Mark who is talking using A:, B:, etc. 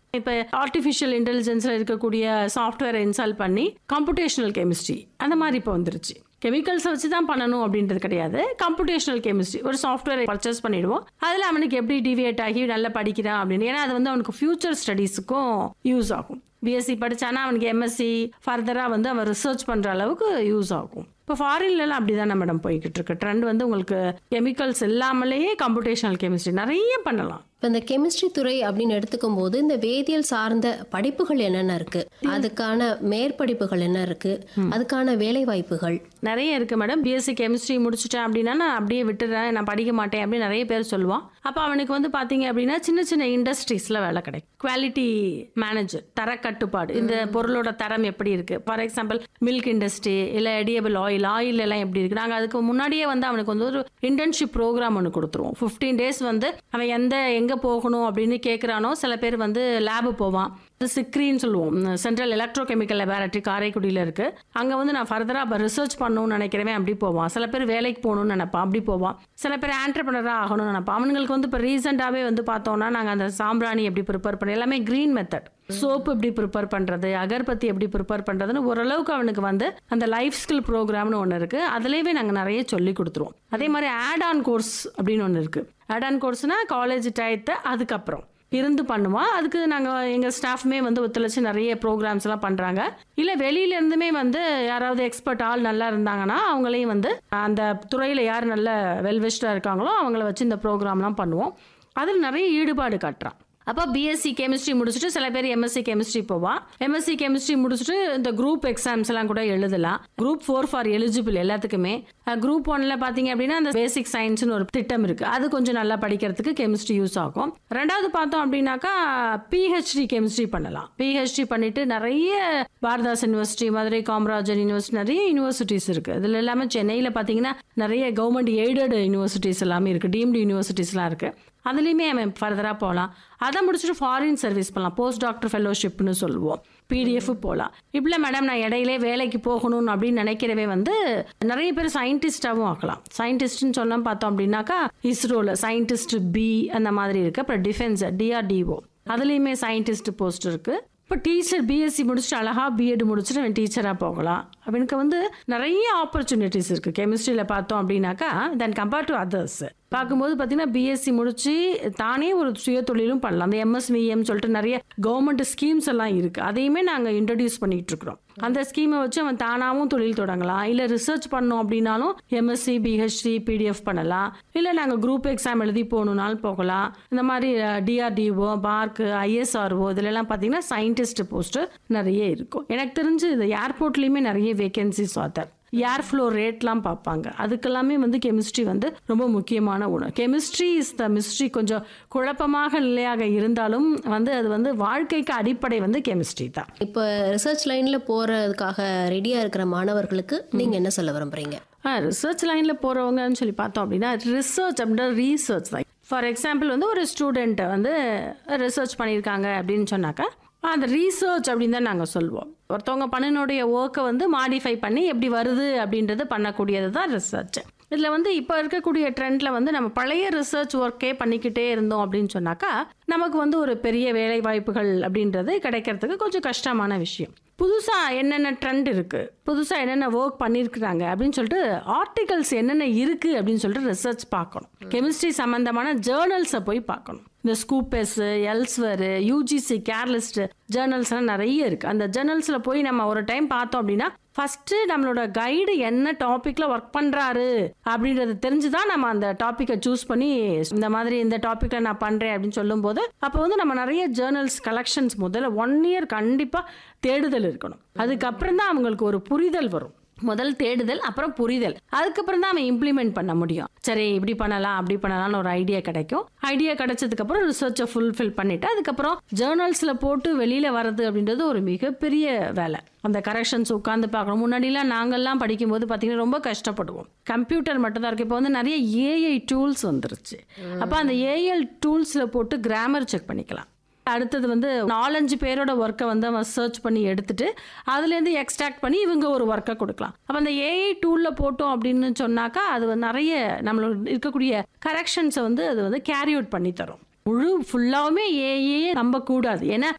A: இப்போ ஆர்டிஃபிஷியல் இன்டெலிஜென்ஸில் இருக்கக்கூடிய சாஃப்ட்வேரை இன்ஸ்டால் பண்ணி கம்ப்யூட்டேஷனல் கெமிஸ்ட்ரி அந்த மாதிரி இப்போ வந்துருச்சு கெமிக்கல்ஸை வச்சு தான் பண்ணணும் அப்படின்றது கிடையாது கம்ப்யூட்டேஷனல் கெமிஸ்ட்ரி ஒரு சாஃப்ட்வேரை பர்ச்சேஸ் பண்ணிடுவோம் அதில் அவனுக்கு எப்படி டிவியேட் ஆகி நல்லா படிக்கிறான் அப்படின்னு ஏன்னா அது வந்து அவனுக்கு ஃபியூச்சர் ஸ்டடீஸுக்கும் யூஸ் ஆகும் பிஎஸ்சி படிச்சானா அவனுக்கு எம்எஸ்சி ஃபர்தராக வந்து அவன் ரிசர்ச் பண்ணுற அளவுக்கு யூஸ் ஆகும் இப்போ ஃபாரின்லலாம் அப்படி தானே மேடம் போய்கிட்டு இருக்கு ட்ரெண்ட் வந்து உங்களுக்கு கெமிக்கல்ஸ் இல்லாமலேயே கம்ப்யூட்டேஷனல் கெமிஸ்ட்ரி நிறைய பண்ணலாம்
B: இப்போ இந்த கெமிஸ்ட்ரி துறை அப்படின்னு எடுத்துக்கும் போது இந்த வேதியியல் சார்ந்த படிப்புகள் என்னென்ன இருக்கு அதுக்கான மேற்படிப்புகள் என்ன இருக்கு அதுக்கான வேலை வாய்ப்புகள்
A: நிறைய இருக்கு மேடம் பிஎஸ்சி கெமிஸ்ட்ரி முடிச்சுட்டேன் அப்படின்னா நான் அப்படியே விட்டுறேன் நான் படிக்க மாட்டேன் அப்படின்னு நிறைய பேர் சொல்லுவான் அப்போ அவனுக்கு வந்து பார்த்தீங்க அப்படின்னா சின்ன சின்ன இண்டஸ்ட்ரீஸில் வேலை கிடைக்கும் குவாலிட்டி மேனேஜர் தர கட்டுப்பாடு இந்த பொருளோட தரம் எப்படி இருக்கு ஃபார் எக்ஸாம்பிள் மில்க் இண்டஸ்ட்ரி இல்லை எடியபிள் ஆயில் ஆயில் எல்லாம் எப்படி இருக்கு நாங்கள் அதுக்கு முன்னாடியே வந்து அவனுக்கு வந்து ஒரு இன்டர்ன்ஷிப் ப்ரோக்ராம் ஒன்று கொடுத்துருவோம் ஃபிஃப்டீன் டேஸ் வந்து அவன் எந்த எங்கே போகணும் அப்படின்னு கேட்குறானோ சில பேர் வந்து லேபு போவான் சிக்ரின்னு சொல்லுவோம் சென்ட்ரல் எலக்ட்ரோ கெமிக்கல் லெபார்டரி காரைக்குடியில் இருக்கு அங்கே வந்து நான் ஃபர்தராக ரிசர்ச் பண்ணணும்னு நினைக்கிறவன் அப்படி போவான் சில பேர் வேலைக்கு போகணும்னு நினைப்பான் அப்படி போவான் சில பேர் ஆண்டர்பனராக ஆகணும்னு நினைப்பான் அவனுங்களுக்கு வந்து இப்போ ரீசெண்டாகவே வந்து பார்த்தோம்னா நாங்கள் அந்த சாம்பிராணி எப்படி ப்ரிப்பேர் பண்ணி எல்லாமே க்ரீன் மெத்தட் சோப்பு எப்படி ப்ரிப்பேர் பண்ணுறது அகர்பத்தி எப்படி ப்ரிப்பேர் பண்ணுறதுன்னு ஓரளவுக்கு அவனுக்கு வந்து அந்த லைஃப் ஸ்கில் ப்ரோக்ராம்னு ஒன்று இருக்குது அதுலேயே நாங்கள் நிறைய சொல்லி கொடுத்துருவோம் அதே மாதிரி ஆட் ஆன் கோர்ஸ் அப்படின்னு ஒன்று இருக்குது ஆட் ஆன் கோர்ஸ்னால் காலேஜ் டயத்தை அதுக்கப்புறம் இருந்து பண்ணுவோம் அதுக்கு நாங்கள் எங்கள் ஸ்டாஃப்மே வந்து ஒத்துழைச்சு நிறைய ப்ரோக்ராம்ஸ் எல்லாம் பண்ணுறாங்க இல்லை வெளியில இருந்துமே வந்து யாராவது எக்ஸ்பர்ட் ஆள் நல்லா இருந்தாங்கன்னா அவங்களையும் வந்து அந்த துறையில் யார் நல்ல வெல்விஷ்டாக இருக்காங்களோ அவங்கள வச்சு இந்த ப்ரோக்ராம்லாம் பண்ணுவோம் அதில் நிறைய ஈடுபாடு காட்டுறான் அப்போ பிஎஸ்சி கெமிஸ்ட்ரி முடிச்சுட்டு சில பேர் எம்எஸ்சி கெமிஸ்ட்ரி போவான் எம்எஸ்சி கெமிஸ்ட்ரி முடிச்சுட்டு இந்த குரூப் எக்ஸாம்ஸ் எல்லாம் கூட எழுதலாம் குரூப் ஃபோர் ஃபார் எலிஜிபிள் எல்லாத்துக்குமே குரூப் ஒன்ல பார்த்தீங்க அப்படின்னா அந்த பேசிக் சயின்ஸ்னு ஒரு திட்டம் இருக்கு அது கொஞ்சம் நல்லா படிக்கிறதுக்கு கெமிஸ்ட்ரி யூஸ் ஆகும் ரெண்டாவது பார்த்தோம் அப்படின்னாக்கா பிஹெச்டி கெமிஸ்ட்ரி பண்ணலாம் பிஹெச்டி பண்ணிட்டு நிறைய பாரதாஸ் யூனிவர்சிட்டி மதுரை காமராஜர் யூனிவர்சிட்டி நிறைய யூனிவர்சிட்டிஸ் இருக்கு இதுல எல்லாமே சென்னையில் பார்த்தீங்கன்னா நிறைய கவர்மெண்ட் எய்டட் யூனிவர்சிட்டிஸ் எல்லாமே இருக்கு டீம்டு யூனிவர்சிட்டிஸ்லாம் இருக்கு அதுலேயுமே அவன் ஃபர்தராக போகலாம் அதை முடிச்சுட்டு ஃபாரின் சர்வீஸ் பண்ணலாம் போஸ்ட் டாக்டர் ஃபெலோஷிப்னு சொல்லுவோம் பிடிஎஃப் போகலாம் இப்படி மேடம் நான் இடையிலே வேலைக்கு போகணும் அப்படின்னு நினைக்கிறவே வந்து நிறைய பேர் சயின்டிஸ்டாகவும் ஆகலாம் சயின்டிஸ்ட்னு சொன்னால் பார்த்தோம் அப்படின்னாக்கா இஸ்ரோவில் சயின்டிஸ்ட் பி அந்த மாதிரி இருக்கு அப்புறம் டிஃபென்ஸ் டிஆர்டிஓ அதுலேயுமே சயின்டிஸ்ட் போஸ்ட் இருக்கு இப்போ டீச்சர் பிஎஸ்சி முடிச்சுட்டு அழகா பிஎட் முடிச்சுட்டு அவன் டீச்சராக போகலாம் அவனுக்கு வந்து நிறைய ஆப்பர்ச்சுனிட்டிஸ் இருக்குது கெமிஸ்ட்ரியில் பார்த்தோம் அப்படின்னாக்கா தென் கம்பேர் டு அதர்ஸ் பார்க்கும்போது பார்த்தீங்கன்னா பிஎஸ்சி முடிச்சு தானே ஒரு சுய தொழிலும் பண்ணலாம் அந்த எம்எஸ்விஎம் சொல்லிட்டு நிறைய கவர்மெண்ட் ஸ்கீம்ஸ் எல்லாம் இருக்குது அதையுமே நாங்கள் இன்ட்ரடியூஸ் பண்ணிட்டு இருக்கிறோம் அந்த ஸ்கீமை வச்சு அவன் தானாகவும் தொழில் தொடங்கலாம் இல்லை ரிசர்ச் பண்ணோம் அப்படின்னாலும் எம்எஸ்சி பிஹெச்டி பிடிஎஃப் பண்ணலாம் இல்லை நாங்கள் குரூப் எக்ஸாம் எழுதி போகணுன்னாலும் போகலாம் இந்த மாதிரி டிஆர்டிஓ பார்க்கு ஐஎஸ்ஆர்ஓ இதுலலாம் பார்த்தீங்கன்னா சயின்டிஸ்ட் போஸ்ட்டு நிறைய இருக்கும் எனக்கு தெரிஞ்சு இது ஏர்போர்ட்லேயுமே நிறைய வேகன்சிஸ் ஆத்தர் ஏர் ஃப்ளோ ரேட்லாம் பார்ப்பாங்க அதுக்கெல்லாமே வந்து கெமிஸ்ட்ரி வந்து ரொம்ப முக்கியமான ஒன்று கெமிஸ்ட்ரி இஸ் த மிஸ்ட்ரி கொஞ்சம் குழப்பமாக நிலையாக இருந்தாலும் வந்து அது வந்து வாழ்க்கைக்கு அடிப்படை வந்து கெமிஸ்ட்ரி தான்
B: இப்போ ரிசர்ச் லைன்ல போறதுக்காக ரெடியா இருக்கிற மாணவர்களுக்கு நீங்க என்ன சொல்ல விரும்புறீங்க
A: ரிசர்ச் லைனில் போகிறவங்கன்னு சொல்லி பார்த்தோம் அப்படின்னா ரிசர்ச் அப்படின்ற ரீசர்ச் தான் ஃபார் எக்ஸாம்பிள் வந்து ஒரு ஸ்டூடெண்ட்டை வந்து ரிசர்ச் பண்ணியிருக்காங்க அப்படின்னு சொன்னாக்கா அந்த ரீசர்ச் அப்படின்னு தான் நாங்கள் சொல்லுவோம் ஒருத்தவங்க பண்ணினுடைய ஒர்க்கை வந்து மாடிஃபை பண்ணி எப்படி வருது அப்படின்றது பண்ணக்கூடியது தான் ரிசர்ச் இதில் வந்து இப்போ இருக்கக்கூடிய ட்ரெண்டில் வந்து நம்ம பழைய ரிசர்ச் ஒர்க்கே பண்ணிக்கிட்டே இருந்தோம் அப்படின்னு சொன்னாக்கா நமக்கு வந்து ஒரு பெரிய வேலை வாய்ப்புகள் அப்படின்றது கிடைக்கிறதுக்கு கொஞ்சம் கஷ்டமான விஷயம் புதுசாக என்னென்ன ட்ரெண்ட் இருக்குது புதுசாக என்னென்ன ஒர்க் பண்ணியிருக்கிறாங்க அப்படின்னு சொல்லிட்டு ஆர்டிகல்ஸ் என்னென்ன இருக்குது அப்படின்னு சொல்லிட்டு ரிசர்ச் பார்க்கணும் கெமிஸ்ட்ரி சம்மந்தமான ஜேர்னல்ஸை போய் பார்க்கணும் இந்த ஸ்கூப்பஸ் எல்ஸ்வரு யூஜிசி கேர்லிஸ்ட் ஜேர்னல்ஸ் எல்லாம் நிறைய இருக்கு அந்த ஜேர்னல்ஸில் போய் நம்ம ஒரு டைம் பார்த்தோம் அப்படின்னா ஃபர்ஸ்ட் நம்மளோட கைடு என்ன டாபிக்ல ஒர்க் பண்றாரு அப்படின்றது தெரிஞ்சுதான் நம்ம அந்த டாப்பிக்கை சூஸ் பண்ணி இந்த மாதிரி இந்த டாபிக்ல நான் பண்றேன் அப்படின்னு சொல்லும்போது அப்போ வந்து நம்ம நிறைய ஜேர்னல்ஸ் கலெக்ஷன்ஸ் முதல்ல ஒன் இயர் கண்டிப்பா தேடுதல் இருக்கணும் அதுக்கப்புறம் தான் அவங்களுக்கு ஒரு புரிதல் வரும் முதல் தேடுதல் அப்புறம் புரிதல் அதுக்கப்புறம் தான் அவன் இம்ப்ளிமெண்ட் பண்ண முடியும் சரி இப்படி பண்ணலாம் அப்படி பண்ணலாம்னு ஒரு ஐடியா கிடைக்கும் ஐடியா கிடைச்சதுக்கு அப்புறம் ரிசர்ச்சை ஃபுல்ஃபில் பண்ணிட்டு அதுக்கப்புறம் ஜேர்னல்ஸ்ல போட்டு வெளியில வர்றது அப்படின்றது ஒரு மிகப்பெரிய வேலை அந்த கரெக்ஷன்ஸ் உட்காந்து பார்க்கணும் முன்னாடிலாம் நாங்கள்லாம் படிக்கும்போது பார்த்தீங்கன்னா ரொம்ப கஷ்டப்படுவோம் கம்ப்யூட்டர் மட்டும் தான் இருக்கு இப்போ வந்து நிறைய ஏஐ டூல்ஸ் வந்துருச்சு அப்போ அந்த ஏஐ டூல்ஸில் போட்டு கிராமர் செக் பண்ணிக்கலாம் அடுத்தது வந்து நாலஞ்சு பேரோட ஒர்க்கை வந்து அவன் சர்ச் பண்ணி எடுத்துட்டு அதுலேருந்து எக்ஸ்ட்ராக்ட் பண்ணி இவங்க ஒரு ஒர்க்கை கொடுக்கலாம் அப்போ அந்த ஏஐ டூலில் போட்டோம் அப்படின்னு சொன்னாக்கா அது வந்து நிறைய நம்மளோட இருக்கக்கூடிய கரெக்ஷன்ஸை வந்து அது வந்து கேரி அவுட் பண்ணி தரும் முழு ஃபுல்லாவுமே ஏஐயே நம்ப கூடாது ஏன்னா